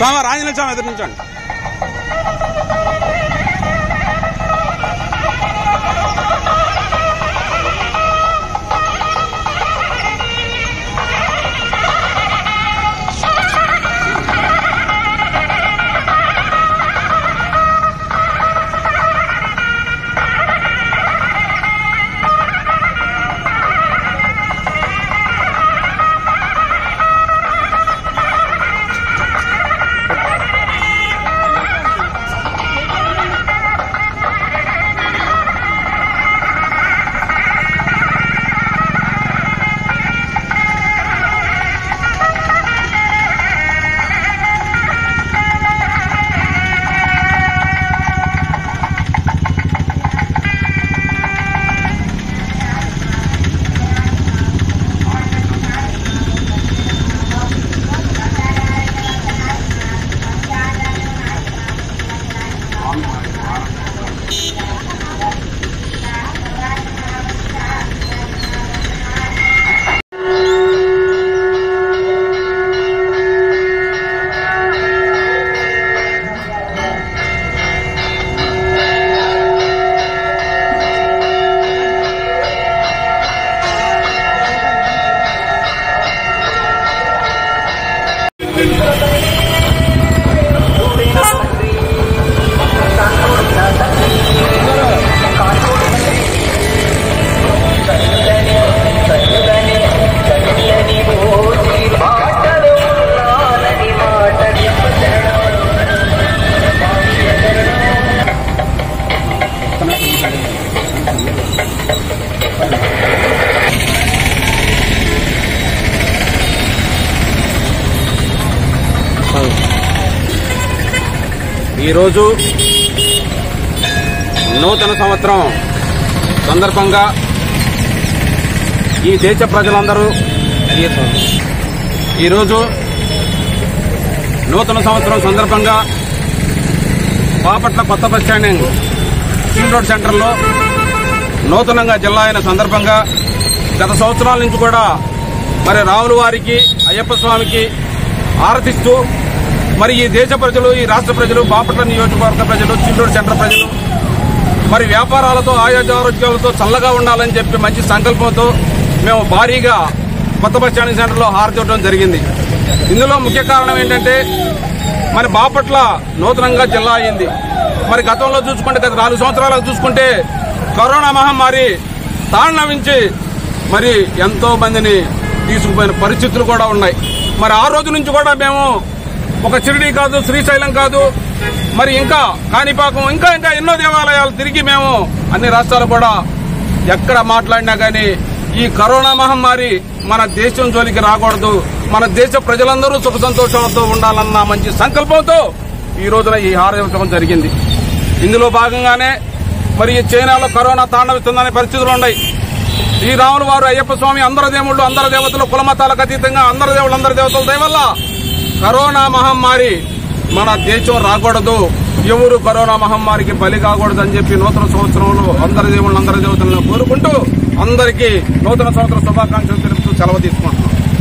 స్వామి ఆంజనేయ స్వామి ఎదురు నుంచండి ఈరోజు నూతన సంవత్సరం సందర్భంగా ఈ దేశ ప్రజలందరూ ఈరోజు నూతన సంవత్సరం సందర్భంగా బాపట్ల కొత్త బస్ స్టాండింగ్ స్టీల్ రోడ్ సెంటర్లో నూతనంగా జిల్లా అయిన సందర్భంగా గత సంవత్సరాల నుంచి కూడా మరి రాముల వారికి అయ్యప్ప స్వామికి ఆరతిస్తూ మరి ఈ దేశ ప్రజలు ఈ రాష్ట్ర ప్రజలు బాపట్ల నియోజకవర్గ ప్రజలు చిల్లూరు సెంటర్ ప్రజలు మరి వ్యాపారాలతో ఆరోగ్య ఆరోగ్యాలతో చల్లగా ఉండాలని చెప్పి మంచి సంకల్పంతో మేము భారీగా కొత్త బస్ స్టాండ్ సెంటర్లో హారతి ఇవ్వడం జరిగింది ఇందులో ముఖ్య కారణం ఏంటంటే మరి బాపట్ల నూతనంగా జిల్లా అయింది మరి గతంలో చూసుకుంటే గత నాలుగు సంవత్సరాలకు చూసుకుంటే కరోనా మహమ్మారి తాండవించి మరి ఎంతో మందిని తీసుకుపోయిన పరిస్థితులు కూడా ఉన్నాయి మరి ఆ రోజు నుంచి కూడా మేము ఒక షిరిడి కాదు శ్రీశైలం కాదు మరి ఇంకా కాణిపాకం ఇంకా ఇంకా ఎన్నో దేవాలయాలు తిరిగి మేము అన్ని రాష్ట్రాలు కూడా ఎక్కడ మాట్లాడినా కానీ ఈ కరోనా మహమ్మారి మన దేశం జోలికి రాకూడదు మన దేశ ప్రజలందరూ సుఖ సంతోషంతో ఉండాలన్న మంచి సంకల్పంతో ఈ రోజున ఈ హారతించడం జరిగింది ఇందులో భాగంగానే మరి ఈ చైనాలో కరోనా తాండవిస్తుందనే పరిస్థితులు ఉన్నాయి ఈ రాముల వారు అయ్యప్ప స్వామి అందరు దేవుళ్ళు అందరు దేవతలు కులమతాలకు అతీతంగా అందరు దేవుళ్ళు అందరు దేవతల దయ వల్ల కరోనా మహమ్మారి మన దేశం రాకూడదు ఎవరు కరోనా మహమ్మారికి బలి కాకూడదు అని చెప్పి నూతన సంవత్సరంలో అందరి దేవుళ్ళు అందరి దేవతలను కోరుకుంటూ అందరికీ నూతన సంవత్సర శుభాకాంక్షలు తెలుపుతూ సెలవు తీసుకుంటున్నాం